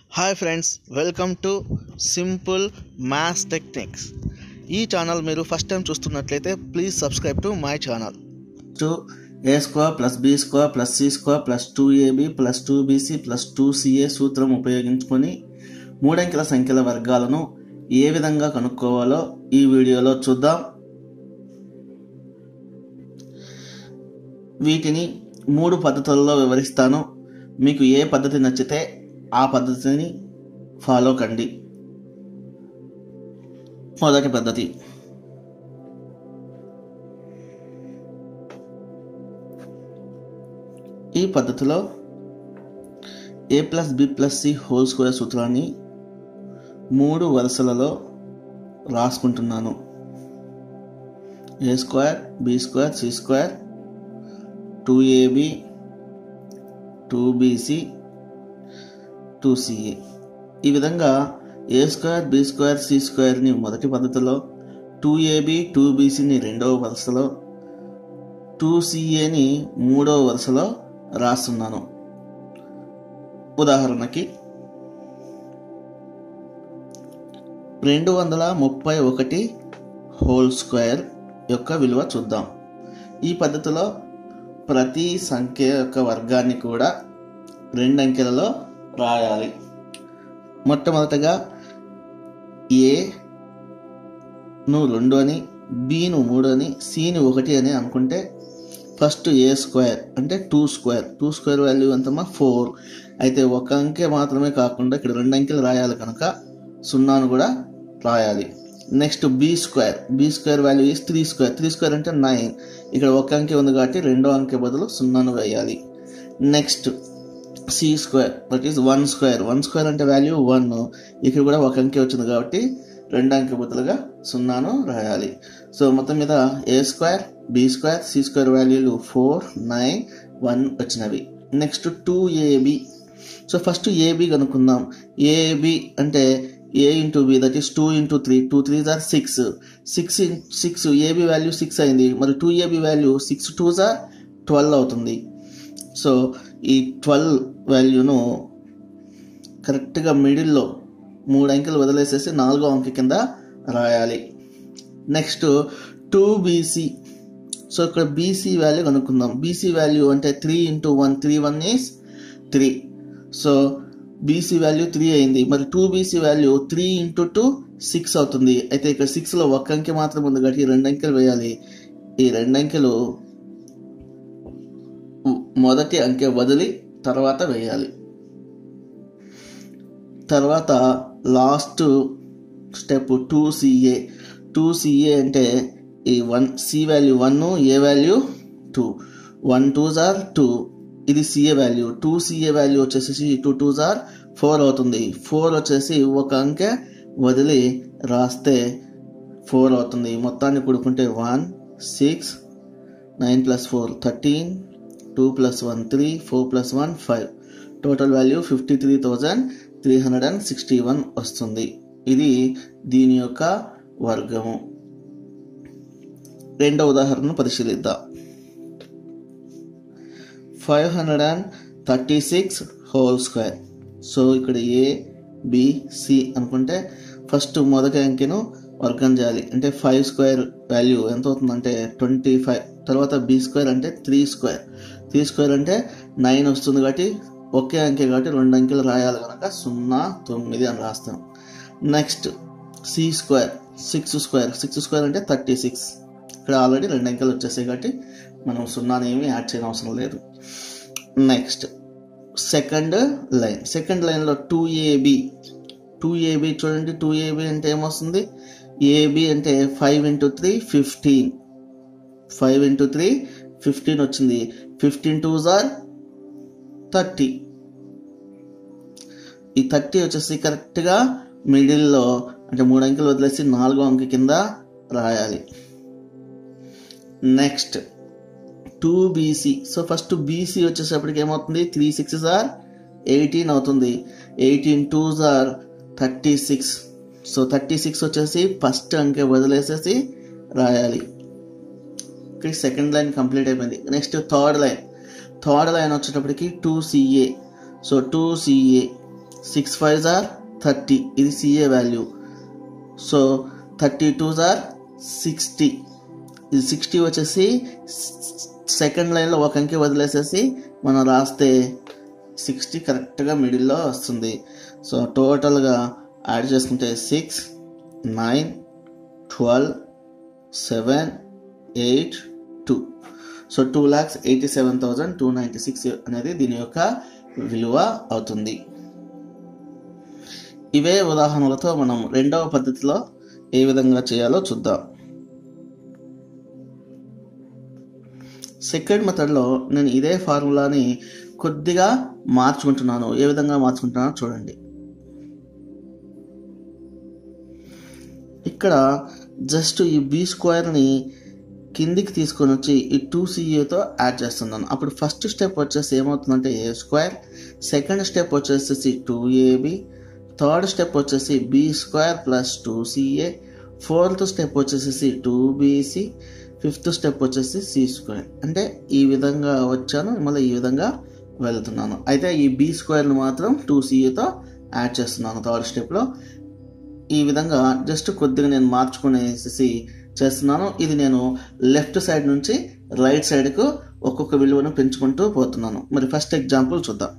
hi friends welcome to simple maths techniques ఈ channel మీరు first time చూస్తున్నట్లయితే please subscribe to my channel to a square plus b square plus c square plus two a b plus two b c plus two c a సూత్రం ఉపయోగించుకొని మూడంకెల సంఖ్యల వర్గాలను ఏ విధంగా కనుక్కోవాలో ఈ వీడియోలో చూద్దాం వీటిని మూడు పద్ధతుల్లో వివరిస్తాను మీకు ఏ పద్ధతి నచ్చితే ఆ పద్ధతిని ఫాలో కండి మొదటి పద్ధతి ఈ పద్ధతిలో a plus b plus c whole square సూత్రాన్ని మూడు వరుసలలో రాసుకుంటున్నాను a square b square C square two a b two b c two c a ఈ విధంగా a square b square c స్క్వేర్ని మొదటి పద్ధతిలో టూ ఏబి టూ బీసీని రెండవ వరుసలో టూ సిఏని మూడవ వరుసలో రాస్తున్నాను ఉదాహరణకి రెండు వందల ముప్పై ఒకటి హోల్ స్క్వేర్ యొక్క విలువ చూద్దాం ఈ పద్ధతిలో ప్రతి సంఖ్య యొక్క వర్గాన్ని కూడా రెండు అంకెలలో రాయాలి మొట్టమొదటగా ఏ ను రెండు అని బిను మూడు అని సిని ఒకటి అని అనుకుంటే ఫస్ట్ ఏ స్క్వేర్ అంటే two square two square value ఎంతమ్మా ఫోర్ అయితే ఒక అంకె మాత్రమే కాకుండా ఇక్కడ రెండు అంకెలు రాయాలి కనుక సున్నాను కూడా రాయాలి next b square b square value is three square three square అంటే నైన్ ఇక్కడ ఒక అంకె ఉంది కాబట్టి రెండో అంకె బదులు సున్నాను వేయాలి next c square that is one square one square అంటే వాల్యూ వన్ ఇక్కడ కూడా ఒక అంకె వచ్చింది కాబట్టి రెండు అంకె బదులుగా సున్నాను రాయాలి సో మొత్తం మీద a square b square C square వాల్యూలు ఫోర్ నైన్ వన్ వచ్చినవి next two a b so first a b కనుక్కుందాం ఏబి అంటే a into b that is two into three two three జార్ six six six a b value six అయింది మరి two a b value six two జార్ twelve అవుతుంది so ఈ twelve వాల్యూను కరెక్ట్గా మిడిల్లో మూడు అంకెలు వదిలేసేసి నాలుగో అంకె కింద రాయాలి నెక్స్ట్ టూ బీసీ సో ఇక్కడ బీసీ వాల్యూ కనుక్కుందాం బీసీ వాల్యూ అంటే three into one three one is three so b c value three అయింది మరి two b c value three into two six అవుతుంది అయితే ఇక్కడ సిక్స్లో ఒక్క అంకె మాత్రం ఉంది కాబట్టి రెండు అంకెలు వేయాలి ఈ రెండు అంకెలు మొదటి అంకె వదిలి తర్వాత వేయాలి తర్వాత last step two CA two CA అంటే ఈ one c value one a value two one two జార్ టూ ఇది c a value two CA value వచ్చేసి టూ టూ జార్ ఫోర్ అవుతుంది ఫోర్ వచ్చేసి ఒక అంకె వదిలి రాస్తే ఫోర్ అవుతుంది మొత్తాన్ని కూడుకుంటే one six nine plus four thirteen two plus one three four plus one five total value fifty three thousand three hundred and sixty one వస్తుంది ఇది దీని యొక్క వర్గము రెండో ఉదాహరణను పరిశీలిద్దాం five hundred and thirty six whole square so ఇక్కడ a b c అనుకుంటే ఫస్ట్ మొదటి అంకెను వర్గం చేయాలి అంటే ఫైవ్ స్క్వేర్ వాల్యూ ఎంత అవుతుందంటే ట్వంటీ ఫైవ్ తర్వాత బి స్క్వేర్ అంటే త్రీ స్క్వేర్ త్రీ స్క్వేర్ అంటే నైన్ వస్తుంది కాబట్టి ఒకే అంకె కాబట్టి రెండు అంకెలు రాయాలి కనుక సున్నా తొమ్మిది అని రాస్తాం next c square six square six square అంటే థర్టీ సిక్స్ ఇక్కడ ఆల్రెడీ రెండు అంకెలు వచ్చేసాయి కాబట్టి మనం సున్నాని ఏమి యాడ్ చేయడం అవసరం లేదు నెక్స్ట్ సెకండ్ లైన్ సెకండ్ లైన్లో టూ ఏబి టూ ఏబి చూడండి టూ ఏబి అంటే ఏమొస్తుంది ఏబి అంటే five into three fifteen five into three fifteen వచ్చింది ఫిఫ్టీన్ టూ జార్ థర్టీ ఈ థర్టీ వచ్చేసి కరెక్ట్గా మిడిల్లో అంటే మూడు అంకెలు వదిలేసి నాలుగో అంకె కింద రాయాలి next two BC so first b c వచ్చేసప్పటికి ఏమవుతుంది త్రీ సిక్స్ జార్ ఎయిటీన్ అవుతుంది ఎయిటీన్ టూ జార్ thirty six so thirty six వచ్చేసి ఫస్ట్ అంకె వదిలేసేసి రాయాలి ఇక్కడ సెకండ్ లైన్ కంప్లీట్ అయిపోయింది next third line third line వచ్చేటప్పటికి two c a so two c a six five or thirty ఇది c a value so thirty two or sixty ఇది సిక్స్టీ వచ్చేసి సెకండ్ లైన్లో ఒక అంకె వదిలేసేసి మనం రాస్తే సిక్స్టీ కరెక్ట్గా మిడిల్లో వస్తుంది సో టోటల్గా యాడ్ చేసుకుంటే six nine twelve seven eight two so two lakhs eighty seven thousand two ninety six అనేది దీని యొక్క విలువ అవుతుంది ఇవే ఉదాహరణలతో మనం రెండవ పద్ధతిలో ఏ విధంగా చేయాలో చూద్దాం సెకండ్ మెథడ్లో నేను ఇదే ఫార్ములాని కొద్దిగా మార్చుకుంటున్నాను ఏ విధంగా మార్చుకుంటున్నానో చూడండి ఇక్కడ జస్ట్ ఈ బి స్క్వేర్ని కిందికి తీసుకొని వచ్చి ఈ టూ సిఏతో యాడ్ చేస్తున్నాను అప్పుడు ఫస్ట్ స్టెప్ వచ్చేసి ఏమవుతుందంటే ఏ స్క్వేర్ సెకండ్ స్టెప్ వచ్చేసి టూ ఏబి థర్డ్ స్టెప్ వచ్చేసి b square plus two c a fourth step వచ్చేసి టూ బీసీ ఫిఫ్త్ స్టెప్ వచ్చేసి సి స్క్వేర్ అంటే ఈ విధంగా వచ్చాను మళ్ళీ ఈ విధంగా వెళ్తున్నాను అయితే ఈ బి స్క్వేర్ని మాత్రం టూ సిఏతో యాడ్ చేస్తున్నాను థర్డ్ స్టెప్లో ఈ విధంగా జస్ట్ కొద్దిగా నేను మార్చుకునేసి చేస్తున్నాను ఇది నేను లెఫ్ట్ సైడ్ నుంచి రైట్ సైడ్కు ఒక్కొక్క విలువను పెంచుకుంటూ పోతున్నాను మరి ఫస్ట్ ఎగ్జాంపుల్ చూద్దాం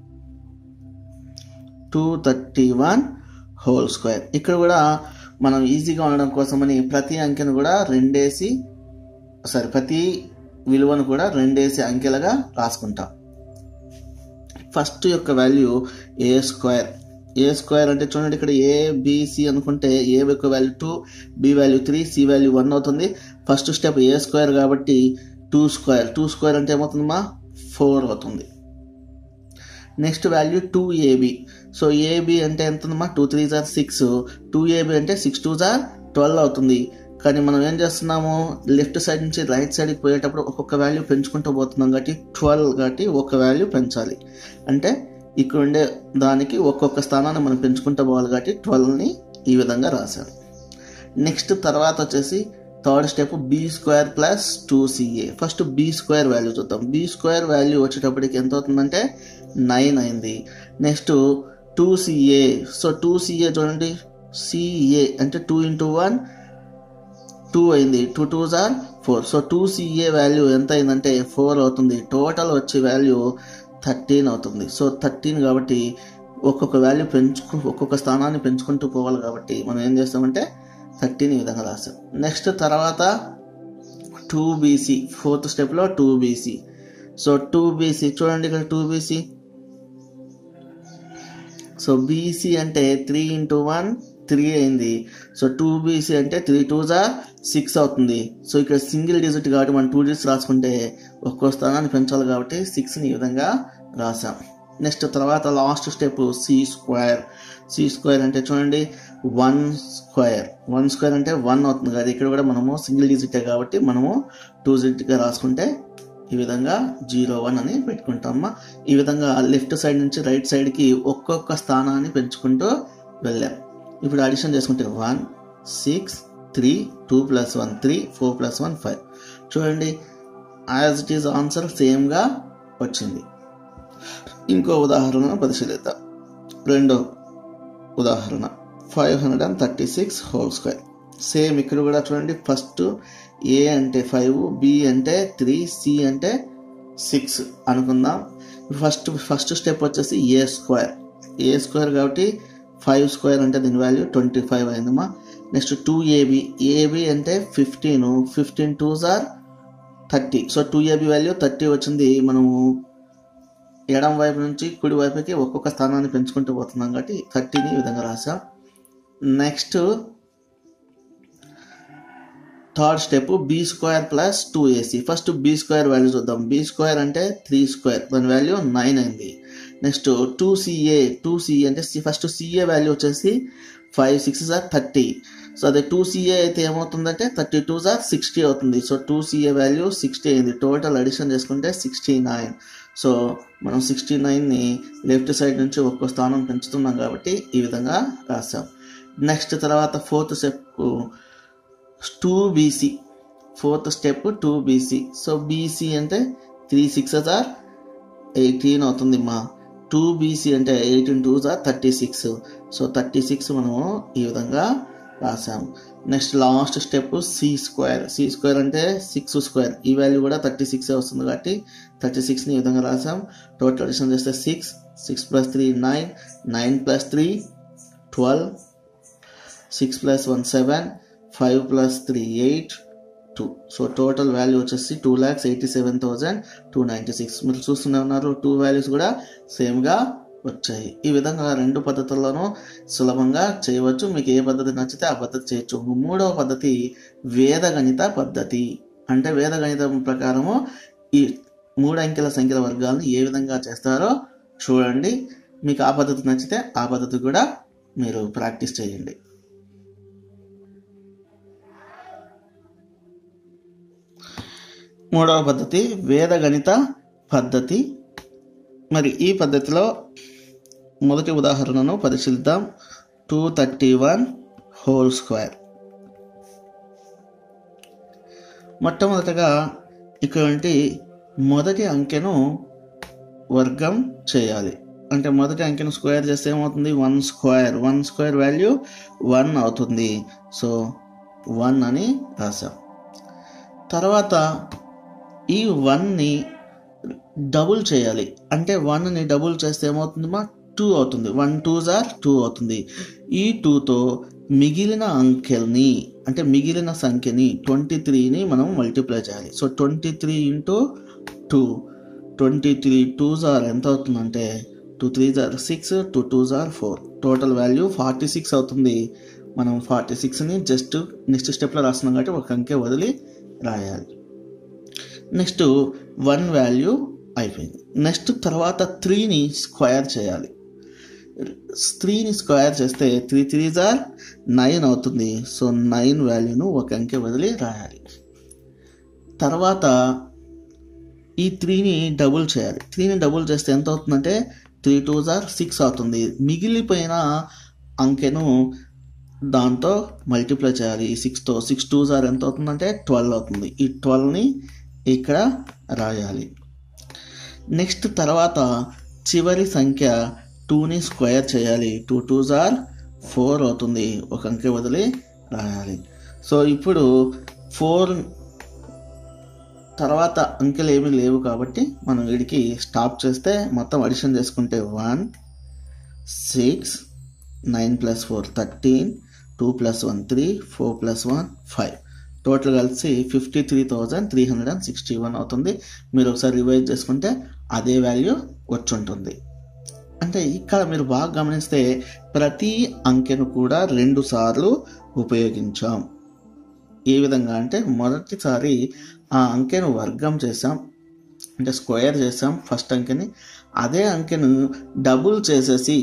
two thirty one whole square ఇక్కడ కూడా మనం ఈజీగా ఉండడం కోసమని ప్రతి అంకెను కూడా రెండేసి సారీ ప్రతి విలువను కూడా రెండేసి అంకెలుగా రాసుకుంటాం ఫస్ట్ యొక్క value a square a square అంటే చూడండి ఇక్కడ ఏ బిసి అనుకుంటే ఏ యొక్క value two b value three c value one అవుతుంది ఫస్ట్ స్టెప్ ఏ స్క్వేర్ కాబట్టి టూ స్క్వేర్ టూ స్క్వేర్ అంటే ఏమవుతుందమ్మా ఫోర్ అవుతుంది next value two a b so a b అంటే ఎంతమ్మా టూ త్రీ జార్ సిక్స్ టూ ఏబి అంటే సిక్స్ టూ జార్ ట్వెల్వ్ అవుతుంది కానీ మనం ఏం చేస్తున్నాము లెఫ్ట్ సైడ్ నుంచి రైట్ సైడ్కి పోయేటప్పుడు ఒక్కొక్క వాల్యూ పెంచుకుంటూ పోతున్నాం కాబట్టి ట్వెల్వ్ కాబట్టి ఒక వాల్యూ పెంచాలి అంటే ఇక్కడ ఉండే దానికి ఒక్కొక్క స్థానాన్ని మనం పెంచుకుంటూ పోవాలి కాబట్టి ట్వెల్వ్ని ఈ విధంగా రాశాను నెక్స్ట్ తర్వాత వచ్చేసి third step B square plus two c a first B square value చూద్దాం బి స్క్వేర్ వాల్యూ వచ్చేటప్పటికి ఎంత అవుతుందంటే నైన్ అయింది next two c a so two c a చూడండి సిఏ అంటే టూ ఇంటూ వన్ టూ అయింది టూ టూ జార్ four so two CA value ఎంత అయిందంటే ఫోర్ అవుతుంది టోటల్ వచ్చే వాల్యూ థర్టీన్ అవుతుంది సో థర్టీన్ కాబట్టి ఒక్కొక్క వాల్యూ పెంచుకు ఒక్కొక్క స్థానాన్ని పెంచుకుంటూ పోవాలి కాబట్టి మనం ఏం చేస్తామంటే థర్టీన్ ఈ విధంగా రాస్తాం నెక్స్ట్ తర్వాత టూ బీసీ ఫోర్త్ స్టెప్లో two BC so two b c చూడండి ఇక్కడ టూ బీసీ సో బీసీ అంటే త్రీ ఇంటూ వన్ త్రీ అయింది సో టూ బీసీ అంటే త్రీ టూ జా సిక్స్ అవుతుంది సో ఇక్కడ సింగిల్ డిజిట్ కాబట్టి మనం టూ డిజిట్స్ రాసుకుంటే ఒక్కో స్థానాన్ని పెంచాలి కాబట్టి సిక్స్ని ఈ విధంగా రాసాం నెక్స్ట్ తర్వాత last step C square C square అంటే చూడండి వన్ స్క్వేర్ వన్ స్క్వేర్ అంటే వన్ అవుతుంది కదా ఇక్కడ కూడా మనము సింగిల్ డిజిటే కాబట్టి మనము టూ డిజిట్గా రాసుకుంటే ఈ విధంగా జీరో వన్ అని పెట్టుకుంటామా ఈ విధంగా లెఫ్ట్ సైడ్ నుంచి రైట్ సైడ్కి ఒక్కొక్క స్థానాన్ని పెంచుకుంటూ వెళ్ళాం ఇప్పుడు అడిషన్ చేసుకుంటే one six three two plus one three four plus one five చూడండి యాజ్ ఇట్ ఈజ్ ఆన్సర్ సేమ్గా వచ్చింది ఇంకో ఉదాహరణ పరిశీలిద్దాం రెండో ఉదాహరణ five hundred and thirty six whole square same ఇక్కడ కూడా చూడండి ఫస్ట్ ఏ అంటే ఫైవ్ బి అంటే త్రీ సి అంటే సిక్స్ అనుకుందాం ఫస్ట్ ఫస్ట్ స్టెప్ వచ్చేసి ఏ స్క్వేర్ ఏ స్క్వేర్ కాబట్టి ఫైవ్ స్క్వేర్ అంటే దీని వాల్యూ ట్వంటీ ఫైవ్ అయిందమ్మా నెక్స్ట్ టూ ఏబి ఏబి అంటే ఫిఫ్టీన్ ఫిఫ్టీన్ టూ జార్ thirty so two a b value thirty వచ్చింది మనము ఎడం వైపు నుంచి కుడి వైపుకి ఒక్కొక్క స్థానాన్ని పెంచుకుంటూ పోతున్నాం కాబట్టి థర్టీని ఈ విధంగా రాసాం next third step B square plus two AC first B square value చూద్దాం బి స్క్వేర్ అంటే త్రీ స్క్వేర్ దాని వాల్యూ నైన్ అయింది next two CA two CA అంటే ఫస్ట్ సిఏ వాల్యూ వచ్చేసి ఫైవ్ సిక్స్ జార్ థర్టీ సో అదే టూ సిఏ అయితే ఏమవుతుందంటే థర్టీ టూ జార్ సిక్స్టీ అవుతుంది so two CA value sixty అయింది టోటల్ అడిషన్ చేసుకుంటే సిక్స్టీ నైన్ సో మనం సిక్స్టీ నైన్ని లెఫ్ట్ సైడ్ నుంచి ఒక్కో స్థానం పెంచుతున్నాం కాబట్టి ఈ విధంగా రాసాం నెక్స్ట్ తర్వాత fourth step two BC fourth step two BC so BC అంటే త్రీ సిక్స్ ఆర్ ఎయిటీన్ అవుతుంది మా టూ బీసీ అంటే ఎయిటీన్ టూ జా thirty six so thirty six మనము ఈ విధంగా రాసాము next last step C square C square అంటే సిక్స్ స్క్వేర్ ఈ వాల్యూ కూడా థర్టీ సిక్స్ వస్తుంది కాబట్టి థర్టీ సిక్స్ని ఈ విధంగా రాసాం టోటల్ అడిషన్ చేస్తే six six plus three nine nine plus three twelve six plus one seven five plus three eight two so total value వచ్చేసి two lakhs eighty seven thousand two ninety six మీరు చూస్తూనే ఉన్నారు two values కూడా సేమ్గా వచ్చాయి ఈ విధంగా రెండు పద్ధతుల్లోనూ సులభంగా చేయవచ్చు మీకు ఏ పద్ధతి నచ్చితే ఆ పద్ధతి చేయొచ్చు మూడవ పద్ధతి వేదగణిత పద్ధతి అంటే వేదగణితం ప్రకారము ఈ మూడు అంకెల సంఖ్యల వర్గాలను ఏ విధంగా చేస్తారో చూడండి మీకు ఆ పద్ధతి నచ్చితే ఆ పద్ధతి కూడా మీరు ప్రాక్టీస్ చేయండి మూడవ పద్ధతి వేదగణిత పద్ధతి మరి ఈ పద్ధతిలో మొదటి ఉదాహరణను పరిశీలిద్దాం two thirty one whole square మొట్టమొదటగా ఇటువంటి మొదటి అంకెను వర్గం చేయాలి అంటే మొదటి అంకెను స్క్వేర్ చేస్తే ఏమవుతుంది one square one square value one అవుతుంది సో వన్ అని రాసాం తర్వాత ఈ వన్ని డబుల్ చేయాలి అంటే వన్ని డబుల్ చేస్తే ఏమవుతుంది మా టూ అవుతుంది వన్ టూ జార్ టూ అవుతుంది ఈ టూతో మిగిలిన అంకెల్ని అంటే మిగిలిన సంఖ్యని ట్వంటీ త్రీని మనం మల్టిప్లై చేయాలి so twenty three into two twenty three two జార్ ఎంత అవుతుందంటే టూ త్రీ జార్ సిక్స్ టూ టూ జార్ four total value forty six అవుతుంది మనం ఫార్టీ సిక్స్ని జస్ట్ నెక్స్ట్ స్టెప్లో రాస్తున్నాం కాబట్టి ఒక అంకె వదిలి రాయాలి నెక్స్ట్ వన్ వాల్యూ అయిపోయింది నెక్స్ట్ తర్వాత త్రీని స్క్వేర్ చేయాలి త్రీని స్క్వేర్ చేస్తే త్రీ త్రీ జార్ నైన్ అవుతుంది సో నైన్ వాల్యూను ఒక అంకె వదిలి రాయాలి తర్వాత ఈ త్రీని డబుల్ చేయాలి త్రీని డబుల్ చేస్తే ఎంత అవుతుందంటే త్రీ టూ జార్ సిక్స్ అవుతుంది మిగిలిపోయిన అంకెను దాంతో మల్టిప్లై చేయాలి ఈ సిక్స్తో సిక్స్ టూ జార్ ఎంత అవుతుందంటే ట్వెల్వ్ అవుతుంది ఈ ట్వెల్వ్ని ఇక్కడ రాయాలి నెక్స్ట్ తర్వాత చివరి సంఖ్య టూని స్క్వేర్ చేయాలి టూ టూ జార్ ఫోర్ అవుతుంది ఒక అంకె వదిలి రాయాలి సో ఇప్పుడు ఫోర్ తర్వాత అంకెలు ఏమీ లేవు కాబట్టి మనం వీడికి స్టాప్ చేస్తే మొత్తం అడిషన్ చేసుకుంటే one six nine plus four thirteen two plus one three four plus one five total కలిసి fifty three thousand three hundred and sixty one అవుతుంది మీరు ఒకసారి రివైజ్ చేసుకుంటే అదే వాల్యూ వచ్చి ఉంటుంది అంటే ఇక్కడ మీరు బాగా గమనిస్తే ప్రతి అంకెను కూడా రెండు సార్లు ఉపయోగించాం ఏ విధంగా అంటే మొదటిసారి ఆ అంకెను వర్గం చేసాం అంటే స్క్వేర్ చేసాం ఫస్ట్ అంకెని అదే అంకెను డబుల్ చేసేసి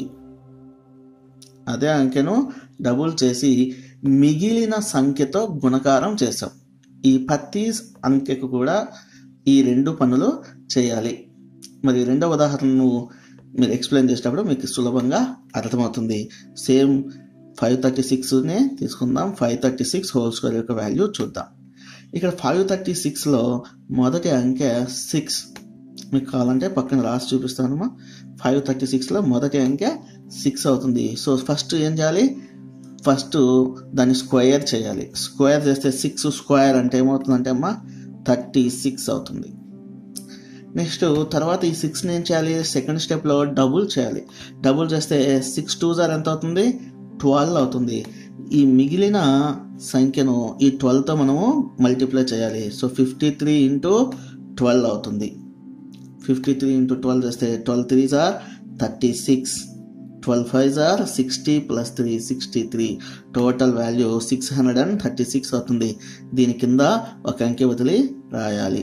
అదే అంకెను డబుల్ చేసి మిగిలిన సంఖ్యతో గుణకారం చేసాం ఈ ప్రతి అంకెకు కూడా ఈ రెండు పనులు చేయాలి మరి రెండవ ఉదాహరణను మీరు ఎక్స్ప్లెయిన్ చేసేటప్పుడు మీకు సులభంగా అర్థమవుతుంది సేమ్ ఫైవ్ థర్టీ సిక్స్నే తీసుకుందాం five thirty six whole square యొక్క వాల్యూ చూద్దాం ఇక్కడ ఫైవ్ థర్టీ సిక్స్లో మొదటి అంకె సిక్స్ మీకు కావాలంటే పక్కన రాసి చూపిస్తానమ్మా ఫైవ్ థర్టీ సిక్స్లో మొదటి అంకె సిక్స్ అవుతుంది సో ఫస్ట్ ఏం చేయాలి ఫస్ట్ దాన్ని స్క్వేర్ చేయాలి స్క్వేర్ చేస్తే సిక్స్ స్క్వేర్ అంటే ఏమవుతుందంటే అమ్మా థర్టీ సిక్స్ అవుతుంది నెక్స్ట్ తర్వాత ఈ సిక్స్ని ఏం చేయాలి సెకండ్ స్టెప్లో డబుల్ చేయాలి డబుల్ చేస్తే సిక్స్ టూ జార్ ఎంత అవుతుంది ట్వెల్వ్ అవుతుంది ఈ మిగిలిన సంఖ్యను ఈ ట్వెల్వ్తో మనము మల్టిప్లై చేయాలి so fifty three into twelve అవుతుంది ఫిఫ్టీ త్రీ ఇంటూ ట్వెల్వ్ చేస్తే ట్వెల్వ్ త్రీ జార్ థర్టీ సిక్స్ ట్వెల్వ్ ఫైవ్ జార్ sixty plus three sixty three total value six hundred and thirty six అవుతుంది దీని కింద ఒక అంకె వదిలి రాయాలి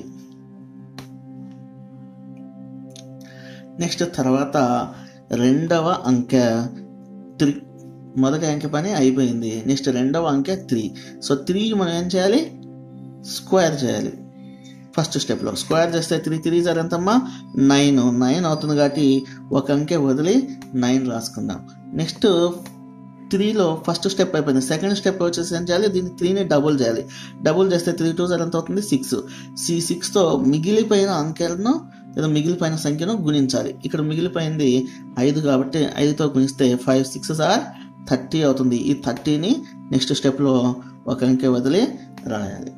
నెక్స్ట్ తర్వాత రెండవ అంకె త్రీ మొదటి అంకె పని అయిపోయింది నెక్స్ట్ రెండవ అంకె త్రీ సో త్రీ మనం ఏం చేయాలి స్క్వేర్ చేయాలి ఫస్ట్ స్టెప్లో స్క్వేర్ చేస్తే త్రీ త్రీ జార్ ఎంతమ్మా నైన్ నైన్ అవుతుంది కాబట్టి ఒక అంకె వదిలి నైన్ రాసుకుందాం నెక్స్ట్ త్రీలో ఫస్ట్ స్టెప్ అయిపోయింది సెకండ్ స్టెప్ వచ్చేసి ఏం చేయాలి దీన్ని త్రీని డబుల్ చేయాలి డబుల్ చేస్తే త్రీ టూ సార్ ఎంత అవుతుంది సిక్స్ సి సిక్స్తో మిగిలిపోయిన అంకెలను లేదా మిగిలిపోయిన సంఖ్యను గుణించాలి ఇక్కడ మిగిలిపోయింది ఐదు కాబట్టి ఐదుతో గుణిస్తే ఫైవ్ సిక్స్ ఆర్ థర్టీ అవుతుంది ఈ థర్టీని నెక్స్ట్ స్టెప్లో ఒక అంకె వదిలి రాయాలి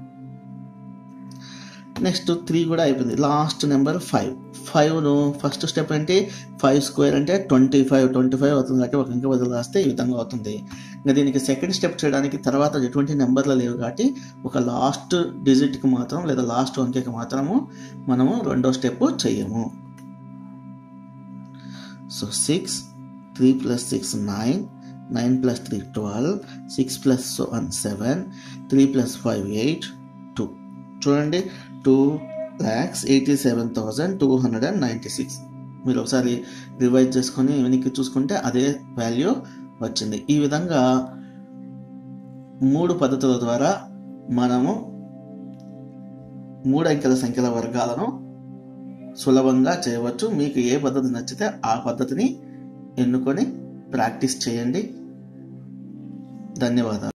నెక్స్ట్ త్రీ కూడా అయిపోయింది లాస్ట్ నెంబర్ ఫైవ్ ఫైవ్ను ఫస్ట్ స్టెప్ ఏంటి ఫైవ్ స్క్వేర్ అంటే ట్వంటీ ఫైవ్ ట్వంటీ ఫైవ్ అవుతుంది కాబట్టి ఒక అంకె వదిలి రాస్తే ఈ విధంగా అవుతుంది ఇంకా దీనికి సెకండ్ స్టెప్ చేయడానికి తర్వాత ఎటువంటి నెంబర్లు లేవు కాబట్టి ఒక లాస్ట్ డిజిట్కి మాత్రం లేదా లాస్ట్ అంకెకి మాత్రము మనము రెండో స్టెప్ చెయ్యము so six three plus six nine nine plus three twelve six plus one seven three plus five eight two చూడండి two lakhs eighty seven thousand two hundred and ninety six మీరు ఒకసారి revise చేసుకొని వెనక్కి చూసుకుంటే అదే వాల్యూ వచ్చింది ఈ విధంగా మూడు పద్ధతుల ద్వారా మనము మూడు అంకెల సంఖ్యల వర్గాలను సులభంగా చేయవచ్చు మీకు ఏ పద్ధతి నచ్చితే ఆ పద్ధతిని ఎన్నుకొని ప్రాక్టీస్ చేయండి ధన్యవాదాలు